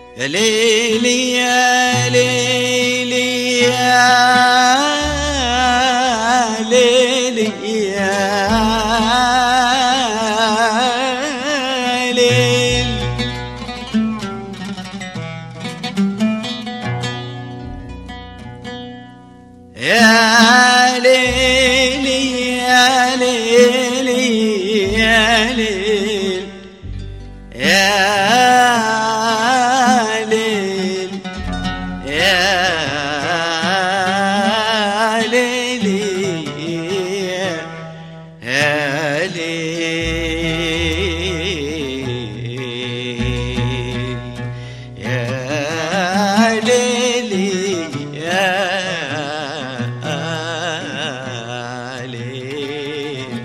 يا ليلي يا ليلي يا ليلي يا ليل يا ليلي يا ليلي يا ليل يا ليل يا ليلي يا ليل يا ليلي يا ليل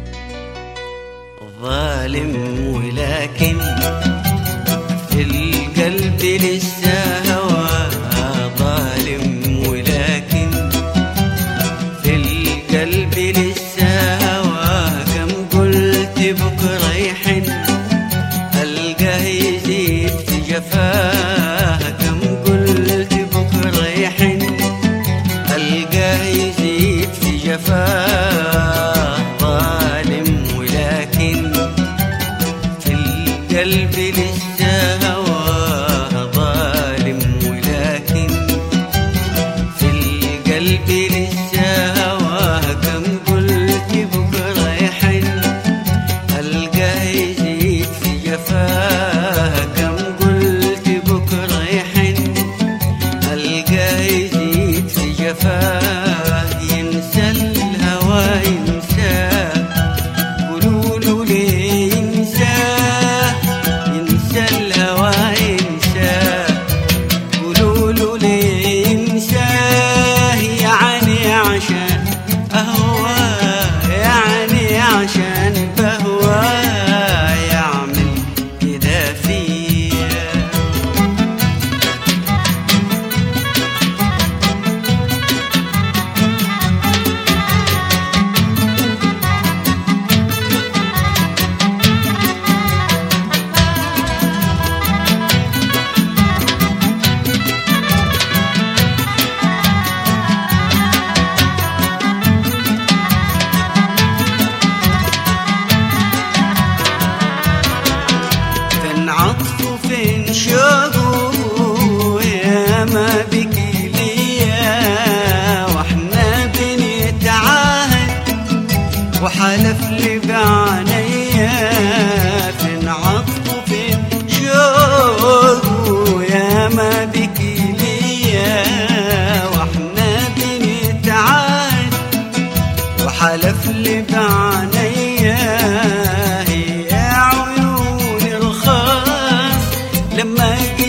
ظالم ولكن في القلب لسه هوى ظالم ولكن في القلب لسه هوى كم قلت بكره يحن القاه يزيد في جفاه كم قلت بكره يحن القاه يزيد في جفاه ظالم ولكن في القلب لسه هواه ظالم ولكن في القلب لسه هواه كم قلت بكره يحن القاه يزيد في جفاه كم قلت بكره يحن القاه يزيد في جفاه ينسى الهوى ينساه قولوا له ليه ينساه ينسى الهوى ينساه قولوا له ليه ينساه يعني عشان أهواه يعني عشان بهواه يعمل كده فيا فين عطفه فين شوقه يا ما بكي ليا واحنا بنتعاهد وحلف لي بعينيا فين عطفه فين شوقه يا ما بكي ليا واحنا بنتعاهد وحلف لي بعينيا هي عيون الخاص لما